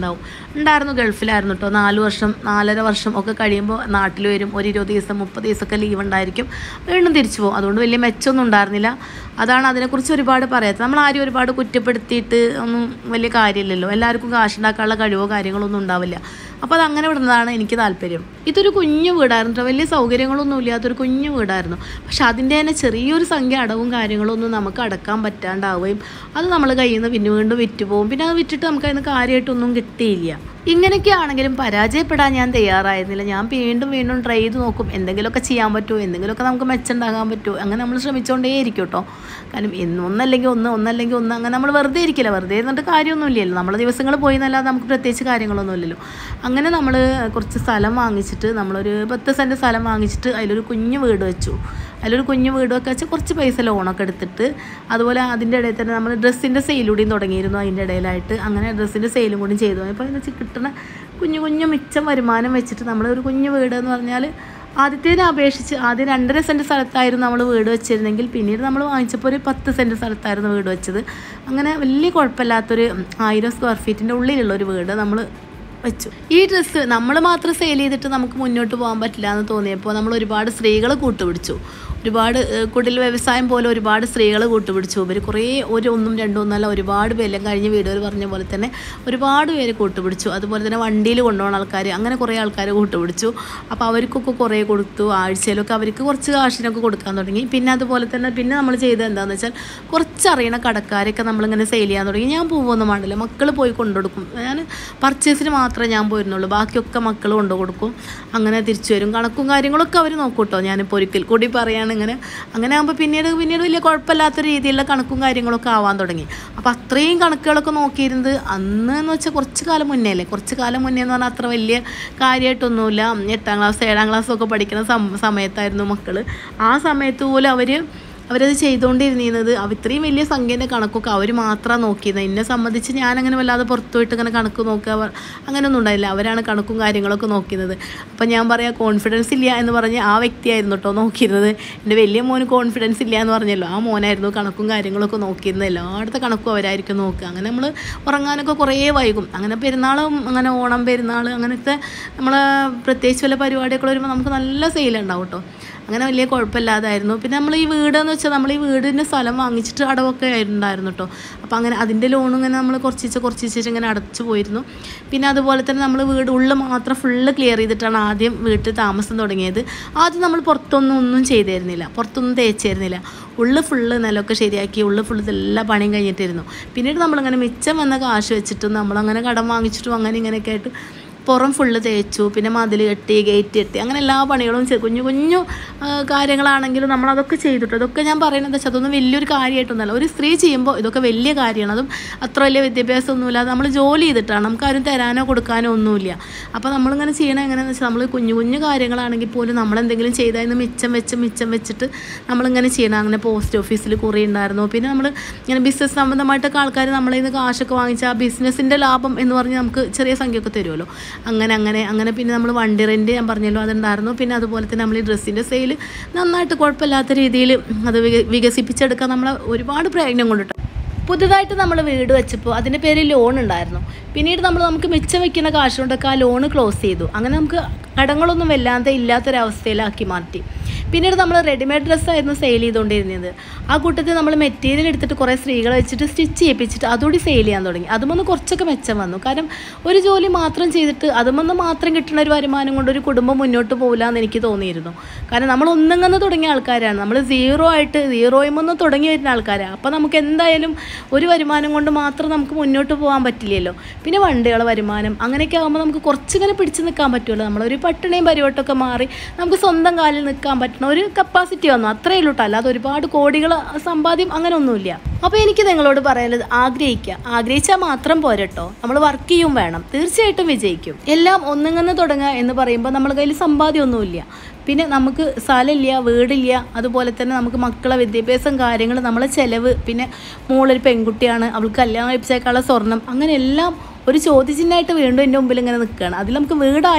ഉണ്ടായിരുന്നു ഗൾഫിലായിരുന്നു കേട്ടോ നാല് വർഷം നാലര വർഷം ഒക്കെ കഴിയുമ്പോൾ നാട്ടിൽ വരും ഒരു ഇരുപത് ദിവസം മുപ്പത് ദിവസമൊക്കെ ലീവ് ഉണ്ടായിരിക്കും വീണ്ടും തിരിച്ചു പോകും അതുകൊണ്ട് വലിയ മെച്ചമൊന്നും ഉണ്ടായിരുന്നില്ല അതാണ് അതിനെക്കുറിച്ച് ഒരുപാട് പറയാത്തത് നമ്മൾ ആരും ഒരുപാട് കുറ്റപ്പെടുത്തിയിട്ട് ഒന്നും വലിയ കാര്യമില്ലല്ലോ എല്ലാവർക്കും കാശുണ്ടാക്കാനുള്ള കഴിവോ കാര്യങ്ങളൊന്നും ഉണ്ടാവില്ല അപ്പോൾ അത് അങ്ങനെ വിടുന്നതാണ് എനിക്ക് താല്പര്യം ഇതൊരു കുഞ്ഞു വീടായിരുന്നു കേട്ടോ വലിയ സൗകര്യങ്ങളൊന്നും ഇല്ലാത്തൊരു കുഞ്ഞു വീടായിരുന്നു പക്ഷെ അതിൻ്റെ തന്നെ ചെറിയൊരു സംഖ്യ അടവും കാര്യങ്ങളൊന്നും നമുക്ക് അടക്കാൻ പറ്റാണ്ടാവുകയും അത് നമ്മൾ കയ്യിൽ നിന്ന് പിന്നെ വീണ്ടും വിറ്റ് പോകും പിന്നെ അത് വിറ്റിട്ട് നമുക്ക് അതിന് കാര്യമായിട്ടൊന്നും കിട്ടിയില്ല ഇങ്ങനെയൊക്കെ ആണെങ്കിലും പരാജയപ്പെടാൻ ഞാൻ തയ്യാറായിരുന്നില്ല ഞാൻ വീണ്ടും വീണ്ടും ട്രൈ ചെയ്ത് നോക്കും എന്തെങ്കിലുമൊക്കെ ചെയ്യാൻ പറ്റുമോ എന്തെങ്കിലുമൊക്കെ നമുക്ക് മെച്ചുണ്ടാകാൻ പറ്റുമോ അങ്ങനെ നമ്മൾ ശ്രമിച്ചുകൊണ്ടേ ഇരിക്കും കേട്ടോ കാരണം ഇന്ന് ഒന്നല്ലെങ്കിൽ ഒന്ന് ഒന്നല്ലെങ്കിൽ ഒന്ന് അങ്ങനെ നമ്മൾ വെറുതെ ഇരിക്കില്ല വെറുതെ ഇരുന്നിട്ട് കാര്യമൊന്നുമില്ലല്ലോ നമ്മളെ ദിവസങ്ങൾ പോയി എന്നല്ലാതെ നമുക്ക് പ്രത്യേകിച്ച് കാര്യങ്ങളൊന്നും ഇല്ലല്ലോ അങ്ങനെ നമ്മൾ കുറച്ച് സ്ഥലം വാങ്ങിച്ചിട്ട് നമ്മളൊരു പത്ത് സെൻറ്റ് സ്ഥലം വാങ്ങിച്ചിട്ട് അതിലൊരു കുഞ്ഞു വീട് വെച്ചു അതിലൊരു കുഞ്ഞു വീടൊക്കെ വെച്ച് കുറച്ച് പൈസ ലോണൊക്കെ എടുത്തിട്ട് അതുപോലെ അതിൻ്റെ ഇടയിൽ തന്നെ നമ്മൾ ഡ്രസ്സിൻ്റെ സെയിലൂടെയും തുടങ്ങിയിരുന്നു അതിൻ്റെ ഇടയിലായിട്ട് അങ്ങനെ ഡ്രസ്സിൻ്റെ സെയിലും കൂടി ചെയ്തു അപ്പോൾ എന്ന് വെച്ചാൽ കിട്ടുന്ന കുഞ്ഞു കുഞ്ഞു മിച്ചം വരുമാനം വെച്ചിട്ട് നമ്മൾ ഒരു കുഞ്ഞു വീട് എന്ന് പറഞ്ഞാൽ ആദ്യത്തേനെ അപേക്ഷിച്ച് ആദ്യം രണ്ടര സെൻറ്റ് സ്ഥലത്തായിരുന്നു നമ്മൾ വീട് വെച്ചിരുന്നെങ്കിൽ പിന്നീട് നമ്മൾ വാങ്ങിച്ചപ്പോൾ ഒരു പത്ത് സെൻറ്റ് സ്ഥലത്തായിരുന്നു വീട് വെച്ചത് അങ്ങനെ വലിയ കുഴപ്പമില്ലാത്തൊരു ആയിരം സ്ക്വയർ ഫീറ്റിൻ്റെ ഉള്ളിലുള്ള ഒരു വീട് നമ്മൾ വെച്ചു ഈ ഡ്രസ്സ് നമ്മൾ മാത്രം സെയിൽ ചെയ്തിട്ട് നമുക്ക് മുന്നോട്ട് പോകാൻ പറ്റില്ല എന്ന് തോന്നിയപ്പോൾ നമ്മൾ ഒരുപാട് സ്ത്രീകളെ കൂട്ടുപിടിച്ചു ഒരുപാട് ഏഹ്, കുടിൽ വ്യവസായം പോലെ ഒരുപാട് സ്ത്രീകൾ കൂട്ടുപിടിച്ചു ഇവർ കുറേ ഒരു ഒന്നും രണ്ടും ഒന്നല്ല ഒരുപാട് പേരെല്ലാം കഴിഞ്ഞ വീടുകൾ പറഞ്ഞ പോലെ തന്നെ ഒരുപാട് പേര് കൂട്ടുപിടിച്ചു അതുപോലെ തന്നെ വണ്ടിയിൽ കൊണ്ടുപോകുന്ന ആൾക്കാർ അങ്ങനെ കുറേ ആൾക്കാർ കൂട്ടുപിടിച്ചു അപ്പോൾ അവർക്കൊക്കെ കുറേ കൊടുത്തു ആഴ്ചയിലൊക്കെ അവർക്ക് കുറച്ച് കാശിനൊക്കെ കൊടുക്കാൻ തുടങ്ങി പിന്നെ അതുപോലെ തന്നെ പിന്നെ നമ്മൾ ചെയ്തത് എന്താണെന്ന് വെച്ചാൽ കുറച്ചറിയണ കടക്കാരൊക്കെ നമ്മളിങ്ങനെ സെയിൽ ചെയ്യാൻ തുടങ്ങി ഞാൻ പോവൊന്നും വേണ്ടില്ല മക്കൾ പോയി കൊണ്ടുകൊടുക്കും ഞാൻ പർച്ചേസിന് മാത്രമേ ഞാൻ പോയിരുന്നുള്ളൂ ബാക്കിയൊക്കെ മക്കൾ കൊണ്ടു കൊടുക്കും അങ്ങനെ തിരിച്ചു വരും കണക്കും കാര്യങ്ങളൊക്കെ അവർ നോക്കും കേട്ടോ ഞാനിപ്പോൾ ഒരിക്കൽ കൂടി പറയാണ് ഇങ്ങനെ അങ്ങനെ ആകുമ്പോൾ പിന്നീട് പിന്നീട് വലിയ കുഴപ്പമില്ലാത്ത രീതിയിലുള്ള കണക്കും കാര്യങ്ങളൊക്കെ ആവാൻ തുടങ്ങി അപ്പോൾ അത്രയും കണക്കുകളൊക്കെ നോക്കിയിരുന്നത് അന്ന് എന്ന് വെച്ചാൽ കുറച്ച് കാലം മുന്നേ അല്ലേ കുറച്ച് കാലം മുന്നേ എന്ന് പറഞ്ഞാൽ അത്ര വലിയ കാര്യമായിട്ടൊന്നുമില്ല എട്ടാം ക്ലാസ് ഏഴാം ക്ലാസ് ഒക്കെ പഠിക്കുന്ന സം- സമയത്തായിരുന്നു മക്കൾ ആ സമയത്ത് പോലും അവർ അവരത് ചെയ്തുകൊണ്ടിരുന്നത് അവ ഇത്രയും വലിയ സംഖ്യേൻ്റെ കണക്കൊക്കെ അവർ മാത്രമാണ് നോക്കിയത് എന്നെ സംബന്ധിച്ച് ഞാനങ്ങനെ വല്ലാതെ പുറത്തു പോയിട്ട് ഇങ്ങനെ കണക്ക് നോക്കുക അവ- അങ്ങനെയൊന്നും ഉണ്ടായില്ല അവരാണ് കണക്കും കാര്യങ്ങളൊക്കെ നോക്കിയത് അപ്പം ഞാൻ പറയാം കോൺഫിഡൻസ് ഇല്ല എന്ന് പറഞ്ഞ് ആ വ്യക്തിയായിരുന്നു കേട്ടോ നോക്കിയിരുന്നത് എൻ്റെ വലിയ മോന് കോൺഫിഡൻസ് ഇല്ല എന്ന് പറഞ്ഞല്ലോ ആ മോനായിരുന്നു കണക്കും കാര്യങ്ങളൊക്കെ നോക്കിയിരുന്നത് എല്ലായിടത്തെ കണക്കും അവരായിരിക്കും നോക്കുക അങ്ങനെ നമ്മൾ ഉറങ്ങാനൊക്കെ കുറേ വൈകും അങ്ങനെ പെരുന്നാളും അങ്ങനെ ഓണം പെരുന്നാൾ അങ്ങനത്തെ നമ്മൾ പ്രത്യേകിച്ച് വല്ല പരിപാടിയൊക്കെ വരുമ്പോൾ നമുക്ക് നല്ല സെയിലുണ്ടാവും കേട്ടോ അങ്ങനെ വലിയ കുഴപ്പമില്ലാതായിരുന്നു പിന്നെ നമ്മൾ ഈ വീടെന്ന് വെച്ചാൽ നമ്മൾ ഈ വീടിൻ്റെ സ്ഥലം വാങ്ങിച്ചിട്ട് അടവൊക്കെ ഉണ്ടായിരുന്നു കേട്ടോ അപ്പോൾ അങ്ങനെ അതിൻ്റെ ലോണും ഇങ്ങനെ നമ്മൾ കുറച്ചിച്ച് കുറച്ചിച്ച് ഇങ്ങനെ അടച്ചു പോയിരുന്നു പിന്നെ അതുപോലെ തന്നെ നമ്മൾ വീട് ഉള്ളിൽ മാത്രം ഫുള്ള് ക്ലിയർ ചെയ്തിട്ടാണ് ആദ്യം വീട്ടിൽ താമസം തുടങ്ങിയത് ആദ്യം നമ്മൾ പുറത്തൊന്നും ഒന്നും ചെയ്തിരുന്നില്ല പുറത്തൊന്നും തേച്ചിരുന്നില്ല ഉള്ളു ഫുള്ള് നിലമൊക്കെ ശരിയാക്കി ഉള്ളു ഫുള്ള് എല്ലാ പണിയും കഴിഞ്ഞിട്ടിരുന്നു പിന്നീട് നമ്മളിങ്ങനെ മിച്ചം വന്ന കാശ് വെച്ചിട്ടും നമ്മളങ്ങനെ കടം വാങ്ങിച്ചിട്ടും അങ്ങനെ ഇങ്ങനെയൊക്കെ ആയിട്ട് പുറം ഫുള്ള് തേച്ചു പിന്നെ മതിൽ കെട്ടി ഗേറ്റ് കെട്ടി അങ്ങനെ എല്ലാ പണികളും ചെയ്തു കുഞ്ഞു കുഞ്ഞു ആ, കാര്യങ്ങളാണെങ്കിലും നമ്മൾ അതൊക്കെ ചെയ്തിട്ട് അതൊക്കെ ഞാൻ പറയുന്നത് വെച്ചാൽ അതൊന്നും വലിയൊരു കാര്യമായിട്ടൊന്നുമല്ല ഒരു സ്ത്രീ ചെയ്യുമ്പോൾ ഇതൊക്കെ വലിയ കാര്യമാണ് അതും അത്ര വലിയ വിദ്യാഭ്യാസമൊന്നുമില്ലാതെ നമ്മൾ ജോലി ചെയ്തിട്ടാണ് നമുക്ക് ആരും തരാനോ കൊടുക്കാനോ ഒന്നുമില്ല അപ്പോൾ നമ്മളിങ്ങനെ ചെയ്യണത് എങ്ങനെയാണെന്ന് വെച്ചാൽ നമ്മൾ കുഞ്ഞു കുഞ്ഞു കാര്യങ്ങളാണെങ്കിൽ പോലും നമ്മളെന്തെങ്കിലും ചെയ്തതിന് മിച്ചം വെച്ച് മിച്ചം വെച്ചിട്ട് നമ്മളിങ്ങനെ ചെയ്യണം അങ്ങനെ പോസ്റ്റ് ഓഫീസിൽ കുറി ഉണ്ടായിരുന്നു പിന്നെ നമ്മൾ ഇങ്ങനെ ബിസിനസ് സംബന്ധമായിട്ടൊക്കെ ആൾക്കാർ നമ്മളെ നിന്ന് കാശൊക്കെ വാങ്ങിച്ച് ആ ബിസിനസ്സിൻ്റെ ലാഭം എന്ന് പറഞ്ഞ് നമുക്ക് ചെറിയ സംഖ്യയൊക്കെ തരുമല്ലോ അങ്ങനെ അങ്ങനെ അങ്ങനെ പിന്നെ നമ്മൾ വണ്ടി റെൻറ്റ് ഞാൻ പറഞ്ഞല്ലോ അതുണ്ടായിരുന്നു പിന്നെ അതുപോലെ തന്നെ നമ്മൾ ഈ ഡ്രസ്സിൻ്റെ സെയിൽ നന്നായിട്ട് കുഴപ്പമില്ലാത്ത രീതിയിൽ അത് വിക- വികസിപ്പിച്ചെടുക്കാൻ നമ്മൾ ഒരുപാട് പ്രയത്നം കൊണ്ടിട്ട് പുതുതായിട്ട് നമ്മൾ വീട് വെച്ചപ്പോൾ അതിൻ്റെ പേര് ലോൺ ഉണ്ടായിരുന്നു പിന്നീട് നമ്മൾ നമുക്ക് മിച്ചം വെക്കുന്ന കാശ് കൊണ്ടൊക്കെ ആ ലോണ് ക്ലോസ് ചെയ്തു അങ്ങനെ നമുക്ക് കടങ്ങളൊന്നും വല്ലാതെ ഇല്ലാത്തൊരവസ്ഥയിലാക്കി മാറ്റി പിന്നീട് നമ്മൾ റെഡിമെയ്ഡ് ഡ്രസ്സായിരുന്നു സെയിൽ ചെയ്തുകൊണ്ടിരുന്നത് ആ കൂട്ടത്തിൽ നമ്മൾ മെറ്റീരിയൽ എടുത്തിട്ട് കുറേ സ്ത്രീകളെ വെച്ചിട്ട് സ്റ്റിച്ച് ചെയ്യിപ്പിച്ചിട്ട് അതുകൂടി സെയിൽ ചെയ്യാൻ തുടങ്ങി അതുമൊന്ന് കുറച്ചൊക്കെ മെച്ചം വന്നു കാരണം ഒരു ജോലി മാത്രം ചെയ്തിട്ട് അതുമൊന്ന് മാത്രം കിട്ടുന്ന ഒരു വരുമാനം കൊണ്ട് ഒരു കുടുംബം മുന്നോട്ട് പോകില്ല എന്ന് എനിക്ക് തോന്നിയിരുന്നു കാരണം നമ്മൾ ഒന്നങ്ങന്ന് തുടങ്ങിയ ആൾക്കാരാണ് നമ്മൾ സീറോ ആയിട്ട് സീറോയുമൊന്നും തുടങ്ങി വരുന്ന ആൾക്കാരാണ് അപ്പോൾ നമുക്ക് എന്തായാലും ഒരു വരുമാനം കൊണ്ട് മാത്രം നമുക്ക് മുന്നോട്ട് പോകാൻ പറ്റില്ലല്ലോ പിന്നെ വണ്ടികളെ വരുമാനം അങ്ങനെയൊക്കെ ആകുമ്പോൾ നമുക്ക് കുറച്ചിങ്ങനെ പിടിച്ച് നിൽക്കാൻ പറ്റുമല്ലോ നമ്മളൊരു പട്ടിണിയും പരിവട്ടമൊക്കെ മാറി നമുക്ക് സ്വന്തം കാലിൽ നിൽക്കാൻ പറ്റുന്ന ഒരു കപ്പാസിറ്റി വന്നു അത്രയേ ഉള്ളൂ കേട്ടോ അല്ലാതെ ഒരുപാട് കോടികൾ സമ്പാദ്യം അങ്ങനെ ഒന്നുമില്ല അപ്പോൾ എനിക്ക് നിങ്ങളോട് പറയാനുള്ളത് ആഗ്രഹിക്കുക ആഗ്രഹിച്ചാൽ മാത്രം പോരട്ടോ നമ്മൾ വർക്ക് ചെയ്യും വേണം തീർച്ചയായിട്ടും വിജയിക്കും എല്ലാം ഒന്നിങ്ങനെ തുടങ്ങുക എന്ന് പറയുമ്പോൾ നമ്മുടെ കയ്യിൽ സമ്പാദ്യമൊന്നുമില്ല പിന്നെ നമുക്ക് സ്ഥലമില്ല വീടില്ല അതുപോലെ തന്നെ നമുക്ക് മക്കളെ വിദ്യാഭ്യാസം കാര്യങ്ങൾ നമ്മളെ ചിലവ് പിന്നെ മോളൊരു പെൺകുട്ടിയാണ് അവൾക്ക് കല്യാണം കഴിപ്പിച്ചേക്കാനുള്ള സ്വർണം അങ്ങനെ എല്ലാം ഒരു ചോദ്യചിഹ്നമായിട്ട് വീണ്ടും എൻ്റെ മുമ്പിൽ ഇങ്ങനെ നിൽക്കുകയാണ് അതിൽ നമുക്ക് വീടായി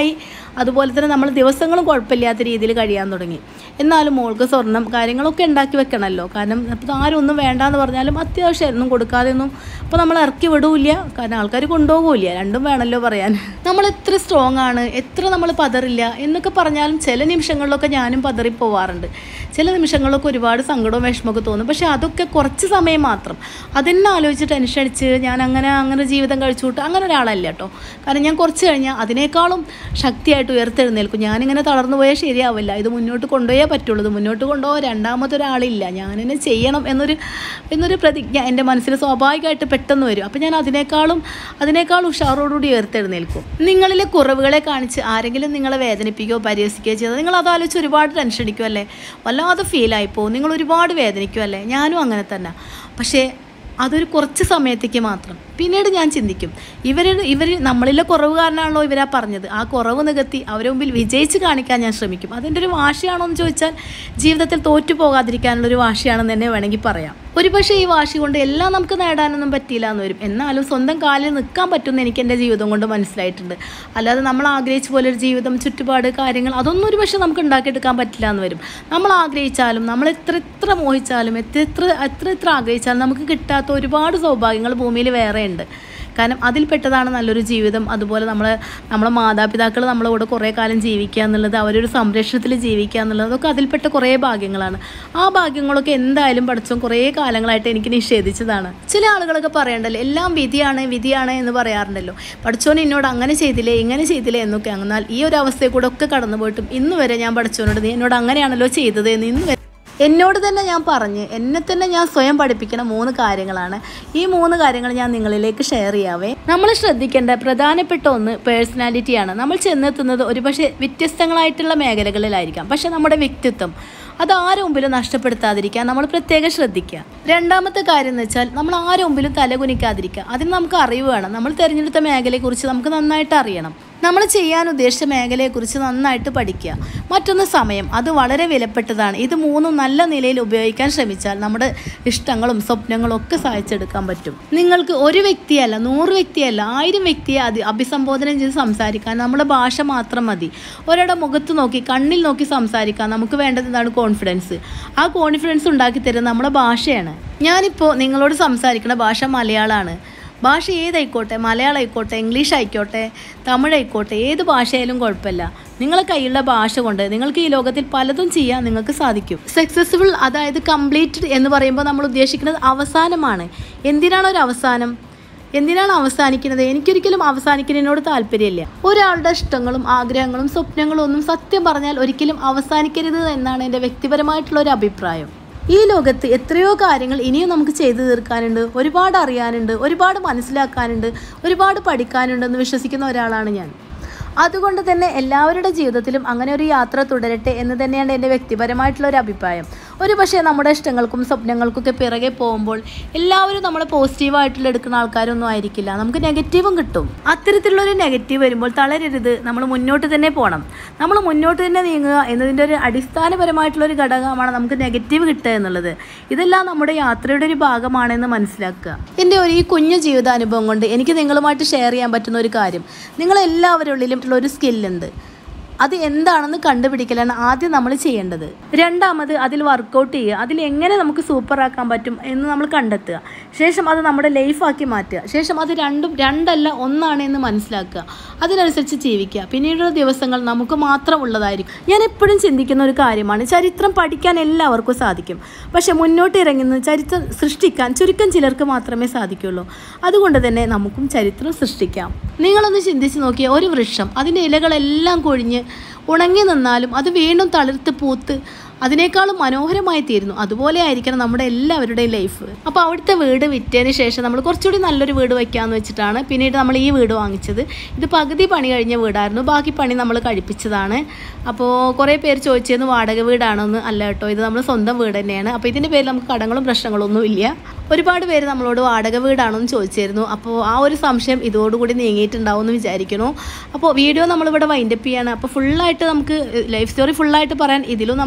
അതുപോലെ തന്നെ നമ്മൾ ദിവസങ്ങളും കുഴപ്പമില്ലാത്ത രീതിയിൽ കഴിയാൻ തുടങ്ങി എന്നാലും മോൾക്ക് സ്വർണം കാര്യങ്ങളൊക്കെ ഉണ്ടാക്കി വെക്കണമല്ലോ കാരണം ഇപ്പോൾ ആരും ഒന്നും വേണ്ടാന്ന് പറഞ്ഞാലും അത്യാവശ്യം ഒന്നും കൊടുക്കാതെ ഒന്നും ഇപ്പോൾ നമ്മൾ ഇറക്കി വിടൂല്ല കാരണം ആൾക്കാർ കൊണ്ടുപോകില്ല രണ്ടും വേണമല്ലോ പറയാൻ നമ്മൾ എത്ര സ്ട്രോങ് ആണ് എത്ര നമ്മൾ പതറില്ല എന്നൊക്കെ പറഞ്ഞാലും ചില നിമിഷങ്ങളിലൊക്കെ ഞാനും പതറി പോവാറുണ്ട് ചില നിമിഷങ്ങളിലൊക്കെ ഒരുപാട് സങ്കടവും വിഷമമൊക്കെ തോന്നും പക്ഷേ അതൊക്കെ കുറച്ച് സമയം മാത്രം അതെന്നെ ആലോചിച്ച് ടെൻഷൻ അടിച്ച് ഞാൻ അങ്ങനെ അങ്ങനെ ജീവിതം കഴിച്ചു കൂട്ട് അങ്ങനെ ഒരാളല്ല കേട്ടോ കാരണം ഞാൻ കുറച്ച് കഴിഞ്ഞാൽ അതിനേക്കാളും ശക്തിയായിട്ട് ഉയർത്തെഴുന്നേൽക്കും ഞാനിങ്ങനെ തളർന്നു പോയാൽ ശരിയാവില്ല ഇത് മുന്നോട്ട് കൊണ്ടുപോയേ പറ്റുള്ളൂ ഇത് മുന്നോട്ട് കൊണ്ടുപോകാൻ രണ്ടാമതൊരാളില്ല ഞാനിനെ ചെയ്യണം എന്നൊരു എന്നൊരു പ്രതിജ്ഞ എൻ്റെ മനസ്സിൽ സ്വാഭാവികമായിട്ട് പെട്ടെന്ന് വരും അപ്പോൾ ഞാൻ അതിനേക്കാളും അതിനേക്കാൾ ഉഷാറോടുകൂടി ഉയർത്തെഴുന്നേൽക്കും നിങ്ങളിലെ കുറവുകളെ കാണിച്ച് ആരെങ്കിലും നിങ്ങളെ വേദനിപ്പിക്കുകയോ പരിഹസിക്കുകയോ ചെയ്താൽ നിങ്ങൾ അതാലോചിച്ച് ഒരുപാട് ടെൻഷൻ അടിക്കും അല്ലേ വല്ലാതെ ഫീലായി പോകും നിങ്ങൾ ഒരുപാട് വേദനിക്കും അല്ലേ ഞാനും അങ്ങനെ തന്നെ പക്ഷേ അതൊരു കുറച്ച് സമയത്തേക്ക് മാത്രം പിന്നീട് ഞാൻ ചിന്തിക്കും ഇവർ ഇവർ നമ്മളിലെ കുറവ് കാരണമാണല്ലോ ഇവരാ പറഞ്ഞത് ആ കുറവ് നികത്തി അവരെ മുമ്പിൽ വിജയിച്ച് കാണിക്കാൻ ഞാൻ ശ്രമിക്കും അതിൻ്റെ ഒരു വാശിയാണോ എന്ന് ചോദിച്ചാൽ ജീവിതത്തിൽ തോറ്റു പോകാതിരിക്കാനുള്ള ഒരു വാശിയാണെന്ന് തന്നെ വേണമെങ്കിൽ പറയാം ഒരുപക്ഷെ ഈ വാശി കൊണ്ട് എല്ലാം നമുക്ക് നേടാനൊന്നും പറ്റിയില്ല എന്ന് വരും എന്നാലും സ്വന്തം കാലിൽ നിൽക്കാൻ പറ്റുമെന്ന് എനിക്ക് എൻ്റെ ജീവിതം കൊണ്ട് മനസ്സിലായിട്ടുണ്ട് അല്ലാതെ നമ്മൾ ആഗ്രഹിച്ച പോലെ ഒരു ജീവിതം ചുറ്റുപാട് കാര്യങ്ങൾ അതൊന്നും ഒരു പക്ഷേ നമുക്ക് ഉണ്ടാക്കിയെടുക്കാൻ പറ്റില്ല എന്ന് വരും നമ്മൾ ആഗ്രഹിച്ചാലും നമ്മൾ എത്ര എത്ര മോഹിച്ചാലും എത്ര എത്ര എത്ര എത്ര ആഗ്രഹിച്ചാലും നമുക്ക് കിട്ടാത്ത ഒരുപാട് സൗഭാഗ്യങ്ങൾ ഭൂമിയിൽ വേറെ ഉണ്ട് കാരണം അതിൽപ്പെട്ടതാണ് നല്ലൊരു ജീവിതം അതുപോലെ നമ്മൾ നമ്മളെ മാതാപിതാക്കൾ നമ്മളെ കൂടെ കുറേ കാലം ജീവിക്കുക എന്നുള്ളത് അവരൊരു സംരക്ഷണത്തിൽ ജീവിക്കുക എന്നുള്ളത് അതൊക്കെ അതിൽപ്പെട്ട കുറേ ഭാഗ്യങ്ങളാണ് ആ ഭാഗ്യങ്ങളൊക്കെ എന്തായാലും പഠിച്ചോ കുറേ കാലങ്ങളായിട്ട് എനിക്ക് നിഷേധിച്ചതാണ് ചില ആളുകളൊക്കെ പറയണ്ടല്ലോ എല്ലാം വിധിയാണ് വിധിയാണ് എന്ന് പറയാറുണ്ടല്ലോ പഠിച്ചോൻ എന്നോട് അങ്ങനെ ചെയ്തില്ലേ ഇങ്ങനെ ചെയ്തില്ലേ എന്നൊക്കെ എന്നാൽ ഈ ഒരു അവസ്ഥയിൽ കൂടെ ഒക്കെ കടന്നു പോയിട്ടും ഇന്ന് വരെ ഞാൻ പഠിച്ചോനോട് നീ എന്നോട് അങ്ങനെയാണല്ലോ ചെയ്തത് എന്ന് ഇന്ന് വരെ എന്നോട് തന്നെ ഞാൻ പറഞ്ഞ് എന്നെ തന്നെ ഞാൻ സ്വയം പഠിപ്പിക്കുന്ന മൂന്ന് കാര്യങ്ങളാണ് ഈ മൂന്ന് കാര്യങ്ങൾ ഞാൻ നിങ്ങളിലേക്ക് ഷെയർ ചെയ്യാവേ നമ്മൾ ശ്രദ്ധിക്കേണ്ട പ്രധാനപ്പെട്ട ഒന്ന് പേഴ്സണാലിറ്റിയാണ് നമ്മൾ ചെന്നെത്തുന്നത് ഒരുപക്ഷെ വ്യത്യസ്തങ്ങളായിട്ടുള്ള മേഖലകളിലായിരിക്കാം പക്ഷെ നമ്മുടെ വ്യക്തിത്വം അത് ആരും മുമ്പിലും നഷ്ടപ്പെടുത്താതിരിക്കാൻ നമ്മൾ പ്രത്യേകം ശ്രദ്ധിക്കുക രണ്ടാമത്തെ കാര്യം എന്ന് വെച്ചാൽ നമ്മൾ ആരും മുമ്പിലും തലകുനിക്കാതിരിക്കുക അതിന് നമുക്ക് അറിവ് വേണം നമ്മൾ തിരഞ്ഞെടുത്ത മേഖലയെക്കുറിച്ച് നമുക്ക് നന്നായിട്ട് അറിയണം നമ്മൾ ചെയ്യാൻ ഉദ്ദേശിച്ച മേഖലയെക്കുറിച്ച് നന്നായിട്ട് പഠിക്കുക മറ്റൊന്ന് സമയം അത് വളരെ വിലപ്പെട്ടതാണ് ഇത് മൂന്നും നല്ല നിലയിൽ ഉപയോഗിക്കാൻ ശ്രമിച്ചാൽ നമ്മുടെ ഇഷ്ടങ്ങളും സ്വപ്നങ്ങളും ഒക്കെ സാധിച്ചെടുക്കാൻ പറ്റും നിങ്ങൾക്ക് ഒരു വ്യക്തിയല്ല നൂറ് വ്യക്തിയല്ല ആയിരം വ്യക്തിയെ അത് അഭിസംബോധന ചെയ്ത് സംസാരിക്കാൻ നമ്മുടെ ഭാഷ മാത്രം മതി ഒരാളുടെ മുഖത്ത് നോക്കി കണ്ണിൽ നോക്കി സംസാരിക്കാൻ നമുക്ക് വേണ്ടത് എന്താണ് കോൺഫിഡൻസ് ആ കോൺഫിഡൻസ് ഉണ്ടാക്കി തരുന്നത് നമ്മുടെ ഭാഷയാണ് ഞാനിപ്പോൾ നിങ്ങളോട് സംസാരിക്കുന്ന ഭാഷ മലയാളമാണ് ഭാഷ ഏതായിക്കോട്ടെ മലയാളം ആയിക്കോട്ടെ ഇംഗ്ലീഷ് ആയിക്കോട്ടെ തമിഴ് ആയിക്കോട്ടെ ഏത് ഭാഷയായാലും കുഴപ്പമില്ല നിങ്ങളെ കയ്യിലുള്ള ഭാഷ കൊണ്ട് നിങ്ങൾക്ക് ഈ ലോകത്തിൽ പലതും ചെയ്യാൻ നിങ്ങൾക്ക് സാധിക്കും സക്സസ്ഫുൾ അതായത് കംപ്ലീറ്റഡ് എന്ന് പറയുമ്പോൾ നമ്മൾ ഉദ്ദേശിക്കുന്നത് അവസാനമാണ് എന്തിനാണ് ഒരു അവസാനം എന്തിനാണ് അവസാനിക്കുന്നത് എനിക്കൊരിക്കലും അവസാനിക്കുന്നതിനോട് താല്പര്യമില്ല ഒരാളുടെ ഇഷ്ടങ്ങളും ആഗ്രഹങ്ങളും സ്വപ്നങ്ങളും ഒന്നും സത്യം പറഞ്ഞാൽ ഒരിക്കലും അവസാനിക്കരുത് എന്നാണ് എൻ്റെ വ്യക്തിപരമായിട്ടുള്ള ഒരു അഭിപ്രായം ഈ ലോകത്ത് എത്രയോ കാര്യങ്ങൾ ഇനിയും നമുക്ക് ചെയ്തു തീർക്കാനുണ്ട് ഒരുപാട് അറിയാനുണ്ട് ഒരുപാട് മനസ്സിലാക്കാനുണ്ട് ഒരുപാട് പഠിക്കാനുണ്ടെന്ന് വിശ്വസിക്കുന്ന ഒരാളാണ് ഞാൻ അതുകൊണ്ട് തന്നെ എല്ലാവരുടെ ജീവിതത്തിലും അങ്ങനെ ഒരു യാത്ര തുടരട്ടെ എന്ന് തന്നെയാണ് എൻ്റെ വ്യക്തിപരമായിട്ടുള്ള ഒരു അഭിപ്രായം ഒരു പക്ഷേ നമ്മുടെ ഇഷ്ടങ്ങൾക്കും സ്വപ്നങ്ങൾക്കൊക്കെ പിറകെ പോകുമ്പോൾ എല്ലാവരും നമ്മളെ പോസിറ്റീവായിട്ടുള്ള എടുക്കുന്ന ആൾക്കാരൊന്നും ആയിരിക്കില്ല നമുക്ക് നെഗറ്റീവും കിട്ടും അത്തരത്തിലുള്ളൊരു നെഗറ്റീവ് വരുമ്പോൾ തളരരുത് നമ്മൾ മുന്നോട്ട് തന്നെ പോകണം നമ്മൾ മുന്നോട്ട് തന്നെ നീങ്ങുക എന്നതിൻ്റെ ഒരു അടിസ്ഥാനപരമായിട്ടുള്ള ഒരു ഘടകമാണ് നമുക്ക് നെഗറ്റീവ് കിട്ടുക എന്നുള്ളത് ഇതെല്ലാം നമ്മുടെ യാത്രയുടെ ഒരു ഭാഗമാണെന്ന് മനസ്സിലാക്കുക എൻ്റെ ഒരു ഈ കുഞ്ഞു ജീവിതാനുഭവം കൊണ്ട് എനിക്ക് നിങ്ങളുമായിട്ട് ഷെയർ ചെയ്യാൻ പറ്റുന്ന ഒരു കാര്യം നിങ്ങളെല്ലാവരുടെ ഉള്ളിലും ഉള്ള ഒരു സ്കില്ലുണ്ട് അത് എന്താണെന്ന് കണ്ടുപിടിക്കലാണ് ആദ്യം നമ്മൾ ചെയ്യേണ്ടത് രണ്ടാമത് അതിൽ വർക്കൗട്ട് ചെയ്യുക അതിൽ എങ്ങനെ നമുക്ക് സൂപ്പറാക്കാൻ പറ്റും എന്ന് നമ്മൾ കണ്ടെത്തുക ശേഷം അത് നമ്മുടെ ലൈഫാക്കി മാറ്റുക ശേഷം അത് രണ്ടും രണ്ടല്ല ഒന്നാണ് എന്ന് മനസ്സിലാക്കുക അതിനനുസരിച്ച് ജീവിക്കുക പിന്നീടുള്ള ദിവസങ്ങൾ നമുക്ക് മാത്രം ഉള്ളതായിരിക്കും ഞാൻ എപ്പോഴും ചിന്തിക്കുന്ന ഒരു കാര്യമാണ് ചരിത്രം പഠിക്കാൻ എല്ലാവർക്കും സാധിക്കും പക്ഷെ മുന്നോട്ട് ഇറങ്ങുന്ന ചരിത്രം സൃഷ്ടിക്കാൻ ചുരുക്കം ചിലർക്ക് മാത്രമേ സാധിക്കുള്ളൂ അതുകൊണ്ട് തന്നെ നമുക്കും ചരിത്രം സൃഷ്ടിക്കാം നിങ്ങളൊന്ന് ചിന്തിച്ച് നോക്കിയ ഒരു വൃക്ഷം അതിൻ്റെ ഇലകളെല്ലാം കൊഴിഞ്ഞ് ഉണങ്ങി നിന്നാലും അത് വീണ്ടും തളിർത്ത് പൂത്ത് അതിനേക്കാളും മനോഹരമായി തീരുന്നു അതുപോലെ ആയിരിക്കണം നമ്മുടെ എല്ലാവരുടെയും ലൈഫ് അപ്പോൾ അവിടുത്തെ വീട് വിറ്റതിന് ശേഷം നമ്മൾ കുറച്ചുകൂടി നല്ലൊരു വീട് വയ്ക്കാമെന്ന് വെച്ചിട്ടാണ് പിന്നീട് നമ്മൾ ഈ വീട് വാങ്ങിച്ചത് ഇത് പകുതി പണി കഴിഞ്ഞ വീടായിരുന്നു ബാക്കി പണി നമ്മൾ കഴിപ്പിച്ചതാണ് അപ്പോൾ കുറേ പേര് ചോദിച്ചിരുന്നു വാടക വീടാണോന്ന് അല്ല കേട്ടോ ഇത് നമ്മൾ സ്വന്തം വീട് തന്നെയാണ് അപ്പോൾ ഇതിൻ്റെ പേരിൽ നമുക്ക് കടങ്ങളും പ്രശ്നങ്ങളൊന്നും ഇല്ല ഒരുപാട് പേര് നമ്മളോട് വാടക വീടാണോ എന്ന് ചോദിച്ചിരുന്നു അപ്പോൾ ആ ഒരു സംശയം ഇതോടുകൂടി നീങ്ങിയിട്ടുണ്ടാവും എന്ന് വിചാരിക്കുന്നു അപ്പോൾ വീഡിയോ നമ്മളിവിടെ വൈൻഡപ്പ് ചെയ്യാണ് അപ്പോൾ ഫുള്ളായിട്ട് നമുക്ക് ലൈഫ് സ്റ്റോറി ഫുള്ളായിട്ട് പറയാൻ ഇതിലും നമുക്ക് സ്ഥലം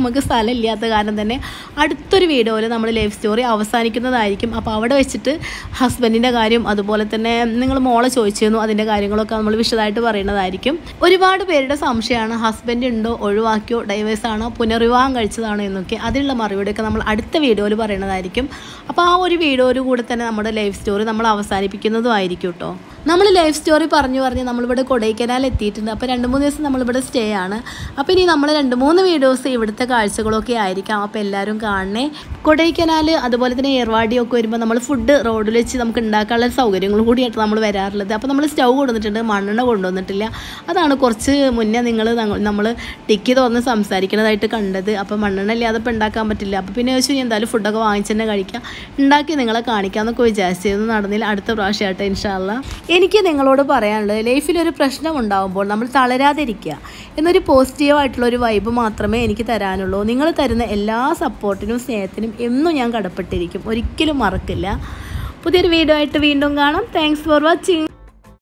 സ്ഥലമില്ലാത്ത കാരണം തന്നെ അടുത്തൊരു വീഡിയോയിൽ നമ്മൾ ലൈഫ് സ്റ്റോറി അവസാനിക്കുന്നതായിരിക്കും അപ്പോൾ അവിടെ വെച്ചിട്ട് ഹസ്ബൻഡിൻ്റെ കാര്യം അതുപോലെ തന്നെ നിങ്ങൾ മോളെ ചോദിച്ചിരുന്നു അതിൻ്റെ കാര്യങ്ങളൊക്കെ നമ്മൾ വിശദമായിട്ട് പറയുന്നതായിരിക്കും ഒരുപാട് പേരുടെ സംശയമാണ് ഹസ്ബൻഡ് ഉണ്ടോ ഒഴിവാക്കിയോ ഡൈവേഴ്സ് ആണോ പുനർവിവാഹം കഴിച്ചതാണോ എന്നൊക്കെ അതിനുള്ള മറുപടിയൊക്കെ നമ്മൾ അടുത്ത വീഡിയോയിൽ പറയുന്നതായിരിക്കും അപ്പോൾ ആ ഒരു വീഡിയോയിൽ കൂടെ തന്നെ നമ്മുടെ ലൈഫ് സ്റ്റോറി നമ്മൾ അവസാനിപ്പിക്കുന്നതുമായിരിക്കും കേട്ടോ നമ്മൾ ലൈഫ് സ്റ്റോറി പറഞ്ഞു പറഞ്ഞ് നമ്മളിവിടെ കൊടൈക്കനാൽ എത്തിയിട്ടുണ്ട് അപ്പോൾ രണ്ട് മൂന്ന് ദിവസം നമ്മളിവിടെ സ്റ്റേ ആണ് അപ്പോൾ ഇനി നമ്മൾ രണ്ട് മൂന്ന് വീഡിയോസ് ഇവിടുത്തെ കാഴ്ചകളൊക്കെ ആയിരിക്കാം അപ്പോൾ എല്ലാവരും കാണണേ കൊടൈക്കനാൽ അതുപോലെ തന്നെ ഏർവാടിയൊക്കെ വരുമ്പോൾ നമ്മൾ ഫുഡ് റോഡിൽ വെച്ച് നമുക്ക് ഉണ്ടാക്കാനുള്ള സൗകര്യങ്ങൾ കൂടിയായിട്ട് നമ്മൾ വരാറുള്ളത് അപ്പോൾ നമ്മൾ സ്റ്റൗ കൊണ്ടുവന്നിട്ടുണ്ട് മണ്ണെണ്ണ കൊണ്ടുവന്നിട്ടില്ല അതാണ് കുറച്ച് മുന്നേ നിങ്ങൾ നമ്മൾ ടിക്കി തുറന്ന് സംസാരിക്കുന്നതായിട്ട് കണ്ടത് അപ്പോൾ മണ്ണെണ്ണ ഇല്ലാതെ ഇപ്പോൾ ഉണ്ടാക്കാൻ പറ്റില്ല അപ്പോൾ പിന്നെ വെച്ച് എന്തായാലും ഫുഡൊക്കെ വാങ്ങിച്ച് തന്നെ കഴിക്കാം ഉണ്ടാക്കി നിങ്ങളെ കാണിക്കാമെന്നൊക്കെ വിചാരിച്ചിരുന്നു നടന്നില്ല അടുത്ത പ്രാവശ്യമായിട്ട് ഇൻഷാല്ല എനിക്ക് നിങ്ങളോട് പറയാനുള്ളത് ലൈഫിൽ ഒരു പ്രശ്നം ഉണ്ടാകുമ്പോൾ നമ്മൾ തളരാതിരിക്കുക എന്നൊരു പോസിറ്റീവായിട്ടുള്ള ഒരു വൈബ് മാത്രമേ എനിക്ക് തരാനുള്ളൂ നിങ്ങൾ തരുന്ന എല്ലാ സപ്പോർട്ടിനും സ്നേഹത്തിനും എന്നും ഞാൻ കടപ്പെട്ടിരിക്കും ഒരിക്കലും മറക്കില്ല പുതിയൊരു വീഡിയോ ആയിട്ട് വീണ്ടും കാണാം താങ്ക്സ് ഫോർ വാച്ചിങ്